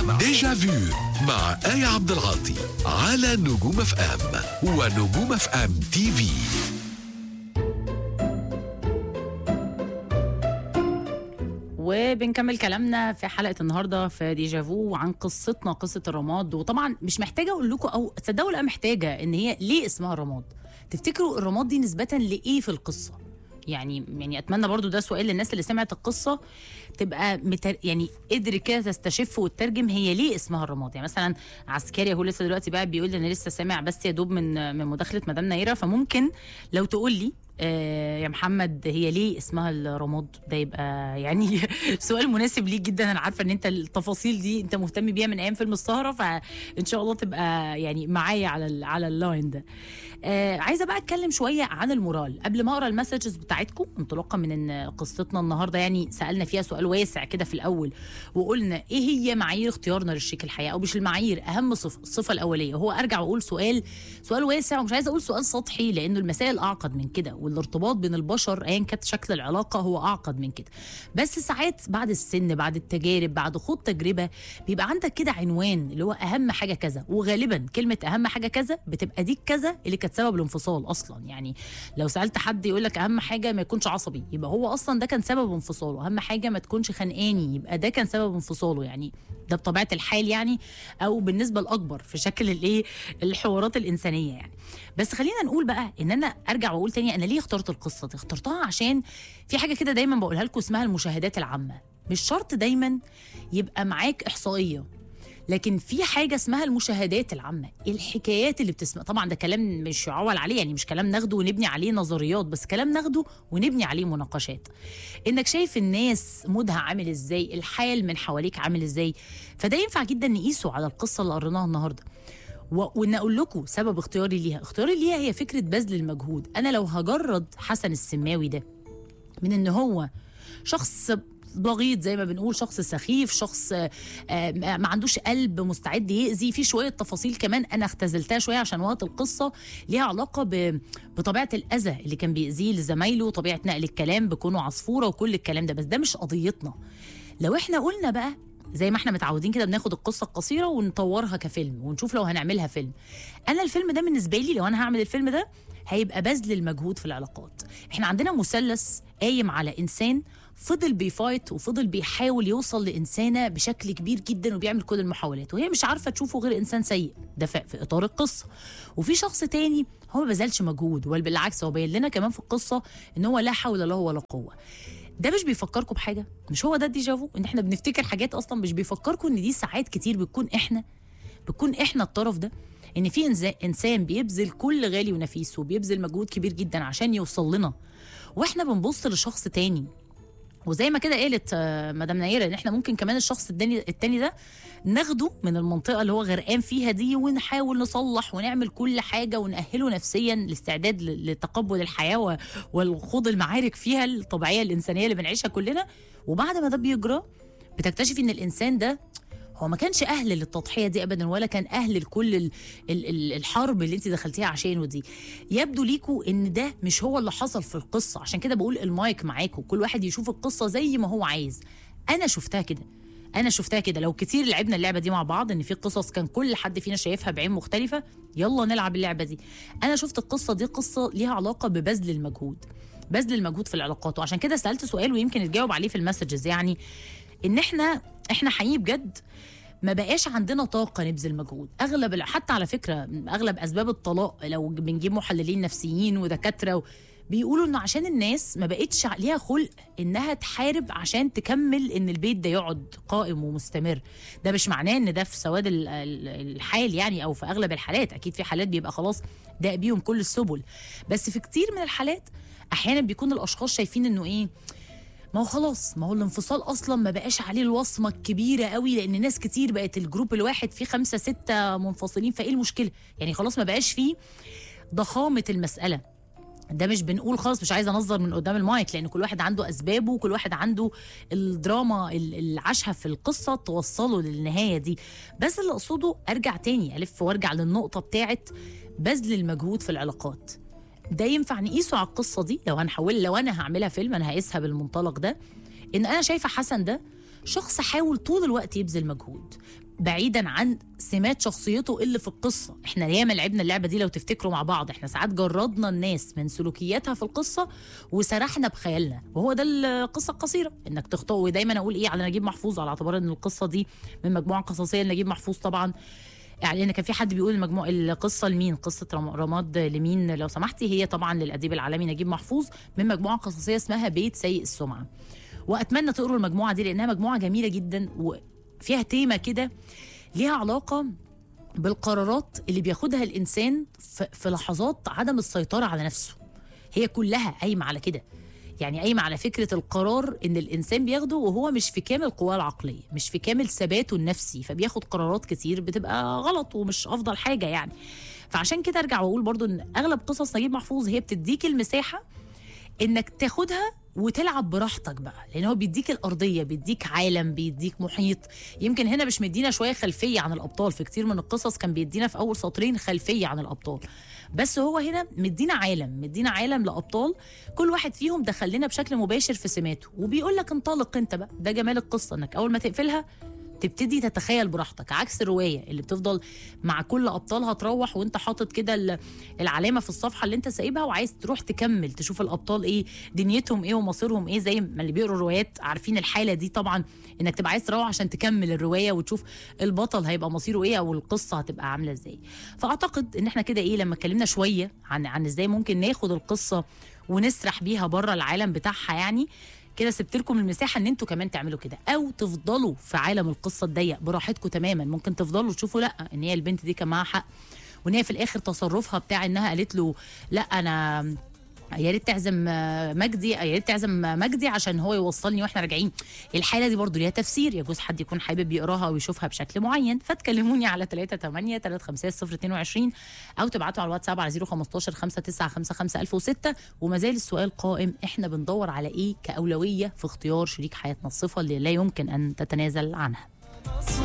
ديجا فيو مع آية عبد العاطي على نجوم اف ام ونجوم اف ام تي في وبنكمل كلامنا في حلقه النهارده في ديجافو عن قصتنا قصه الرماد وطبعا مش محتاجه اقول لكم او تصدقوا لا محتاجه ان هي ليه اسمها الرماد تفتكروا الرماد دي نسبه لايه في القصه يعني يعني اتمنى برضو ده سؤال للناس اللي سمعت القصه تبقى متر يعني قدر كده تستشف وتترجم هي ليه اسمها الرماد يعني مثلا عسكري هو لسه دلوقتي بقى بيقول لي انا لسه سامع بس يا دوب من من مداخله مدام نيره فممكن لو تقول لي آه يا محمد هي ليه اسمها الرماد ده يبقى يعني سؤال مناسب ليك جدا انا عارفه ان انت التفاصيل دي انت مهتم بيها من ايام فيلم السهره فان شاء الله تبقى يعني معايا على ال على اللاين ده آه عايزه بقى اتكلم شويه عن المورال قبل ما اقرا المسجز بتاعتكم انطلاقا من ان قصتنا النهارده يعني سالنا فيها سؤال واسع كده في الاول وقلنا ايه هي معايير اختيارنا للشريك الحياه او مش المعايير اهم صفه الصفه الاوليه هو ارجع واقول سؤال سؤال واسع ومش عايزه اقول سؤال سطحي لانه المسائل اعقد من كده والارتباط بين البشر ايا كانت شكل العلاقه هو اعقد من كده بس ساعات بعد السن بعد التجارب بعد خوض تجربه بيبقى عندك كده عنوان اللي هو اهم حاجه كذا وغالبا كلمه اهم حاجه كذا بتبقى دي كذا اللي كانت سبب الانفصال اصلا يعني لو سالت حد يقول لك اهم حاجه ما يكونش عصبي يبقى هو اصلا ده كان سبب انفصاله اهم حاجه ما تكونش خانقاني يبقى ده كان سبب انفصاله يعني ده بطبيعه الحال يعني او بالنسبه الاكبر في شكل الايه الحوارات الانسانيه يعني بس خلينا نقول بقى ان انا ارجع واقول تاني انا ليه اخترت القصه دي اخترتها عشان في حاجه كده دايما بقولها لكم اسمها المشاهدات العامه مش شرط دايما يبقى معاك احصائيه لكن في حاجه اسمها المشاهدات العامه الحكايات اللي بتسمع طبعا ده كلام مش يعول عليه يعني مش كلام ناخده ونبني عليه نظريات بس كلام ناخده ونبني عليه مناقشات انك شايف الناس مودها عامل ازاي الحال من حواليك عامل ازاي فده ينفع جدا نقيسه على القصه اللي قريناها النهارده و- وان اقول لكم سبب اختياري ليها اختياري ليها هي فكره بذل المجهود انا لو هجرد حسن السماوي ده من ان هو شخص بغيض زي ما بنقول شخص سخيف شخص آه، آه، ما عندوش قلب مستعد يأذي في شوية تفاصيل كمان أنا اختزلتها شوية عشان وقت القصة ليها علاقة ب- بطبيعة الأذى اللي كان بيأذيه لزمايله وطبيعة نقل الكلام بكونه عصفورة وكل الكلام ده بس ده مش قضيتنا لو احنا قلنا بقى زي ما احنا متعودين كده بناخد القصه القصيره ونطورها كفيلم ونشوف لو هنعملها فيلم انا الفيلم ده بالنسبه لي لو انا هعمل الفيلم ده هيبقى بذل المجهود في العلاقات احنا عندنا مثلث قايم على انسان فضل بيفايت وفضل بيحاول يوصل لانسانه بشكل كبير جدا وبيعمل كل المحاولات وهي مش عارفه تشوفه غير انسان سيء ده في في اطار القصه وفي شخص تاني هو ما بذلش مجهود بل بالعكس هو باين لنا كمان في القصه ان هو لا حول له ولا قوه ده مش بيفكركم بحاجه مش هو ده الديجافو ان احنا بنفتكر حاجات اصلا مش بيفكركم ان دي ساعات كتير بتكون احنا بتكون احنا الطرف ده ان في إنزا- انسان بيبذل كل غالي ونفيس وبيبذل مجهود كبير جدا عشان يوصل لنا واحنا بنبص لشخص تاني وزي ما كده قالت آه، مدام نيره ان احنا ممكن كمان الشخص التاني التاني ده ناخده من المنطقه اللي هو غرقان فيها دي ونحاول نصلح ونعمل كل حاجه ونأهله نفسيا لاستعداد ل- لتقبل الحياه و- والخوض المعارك فيها الطبيعيه الانسانيه اللي بنعيشها كلنا وبعد ما ده بيجرى بتكتشفي ان الانسان ده هو ما كانش اهل للتضحيه دي ابدا ولا كان اهل لكل ال- ال- ال- الحرب اللي انت دخلتيها عشانه دي يبدو ليكوا ان ده مش هو اللي حصل في القصه عشان كده بقول المايك معاكوا كل واحد يشوف القصه زي ما هو عايز انا شفتها كده انا شفتها كده لو كتير لعبنا اللعبه دي مع بعض ان في قصص كان كل حد فينا شايفها بعين مختلفه يلا نلعب اللعبه دي انا شفت القصه دي قصه ليها علاقه ببذل المجهود بذل المجهود في العلاقات وعشان كده سالت سؤال ويمكن تجاوب عليه في المسجز يعني ان احنا احنا حقيقي بجد ما بقاش عندنا طاقه نبذل مجهود اغلب الع- حتى على فكره اغلب اسباب الطلاق لو بنجيب محللين نفسيين ودكاتره و... بيقولوا انه عشان الناس ما بقتش ليها خلق انها تحارب عشان تكمل ان البيت ده يقعد قائم ومستمر ده مش معناه ان ده في سواد ال- ال- الحال يعني او في اغلب الحالات اكيد في حالات بيبقى خلاص ده بيهم كل السبل بس في كتير من الحالات احيانا بيكون الاشخاص شايفين انه ايه ما هو خلاص ما هو الانفصال اصلا ما بقاش عليه الوصمه الكبيره قوي لان ناس كتير بقت الجروب الواحد فيه خمسه سته منفصلين فايه المشكله يعني خلاص ما بقاش فيه ضخامه المساله ده مش بنقول خلاص مش عايزه انظر من قدام المايك لان كل واحد عنده اسبابه وكل واحد عنده الدراما ال- اللي عاشها في القصه توصله للنهايه دي بس اللي اقصده ارجع تاني الف وارجع للنقطه بتاعت بذل المجهود في العلاقات ده ينفع نقيسه على القصه دي لو هنحول لو انا هعملها فيلم انا هقيسها بالمنطلق ده ان انا شايفه حسن ده شخص حاول طول الوقت يبذل مجهود بعيدا عن سمات شخصيته اللي في القصه احنا ياما لعبنا اللعبه دي لو تفتكروا مع بعض احنا ساعات جردنا الناس من سلوكياتها في القصه وسرحنا بخيالنا وهو ده القصه القصيره انك تخطئ ودايما اقول ايه على نجيب محفوظ على اعتبار ان القصه دي من مجموعه قصصيه لنجيب محفوظ طبعا يعني انا كان في حد بيقول المجموع القصه لمين قصه رم- رماد لمين لو سمحتي هي طبعا للاديب العالمي نجيب محفوظ من مجموعه قصصيه اسمها بيت سيء السمعه واتمنى تقروا المجموعه دي لانها مجموعه جميله جدا وفيها تيمه كده ليها علاقه بالقرارات اللي بياخدها الانسان في في لحظات عدم السيطره على نفسه هي كلها قايمه على كده يعني قايمه على فكره القرار ان الانسان بياخده وهو مش في كامل قواه العقليه مش في كامل ثباته النفسي فبياخد قرارات كتير بتبقى غلط ومش افضل حاجه يعني فعشان كده ارجع واقول برضو ان اغلب قصص نجيب محفوظ هي بتديك المساحه انك تاخدها وتلعب براحتك بقى لان هو بيديك الارضيه بيديك عالم بيديك محيط يمكن هنا مش مدينا شويه خلفيه عن الابطال في كتير من القصص كان بيدينا في اول سطرين خلفيه عن الابطال بس هو هنا مدينا عالم مدينا عالم لابطال كل واحد فيهم دخل لنا بشكل مباشر في سماته وبيقول لك انطلق انت بقى ده جمال القصه انك اول ما تقفلها تبتدي تتخيل براحتك عكس الروايه اللي بتفضل مع كل ابطالها تروح وانت حاطط كده ال- العلامه في الصفحه اللي انت سايبها وعايز تروح تكمل تشوف الابطال ايه دنيتهم ايه ومصيرهم ايه زي ما اللي بيقروا الروايات عارفين الحاله دي طبعا انك تبقى عايز تروح عشان تكمل الروايه وتشوف البطل هيبقى مصيره ايه او القصه هتبقى عامله ازاي فاعتقد ان احنا كده ايه لما اتكلمنا شويه عن عن ازاي ممكن ناخد القصه ونسرح بيها بره العالم بتاعها يعني كده سبت لكم المساحه ان انتوا كمان تعملوا كده او تفضلوا في عالم القصه الضيق براحتكم تماما ممكن تفضلوا تشوفوا لا ان هي البنت دي كان معاها حق وان هي في الاخر تصرفها بتاع انها قالت له لا انا يا ريت تعزم آه، مجدي يا ريت تعزم آه، مجدي عشان هو يوصلني واحنا راجعين الحاله دي برضو ليها تفسير يجوز حد يكون حابب يقراها او يشوفها بشكل معين فتكلموني على 3 8 3 5 0 22 او تبعتوا على الواتساب على 015 5955 1006 وما زال السؤال قائم احنا بندور على ايه كاولويه في اختيار شريك حياتنا الصفه اللي لا يمكن ان تتنازل عنها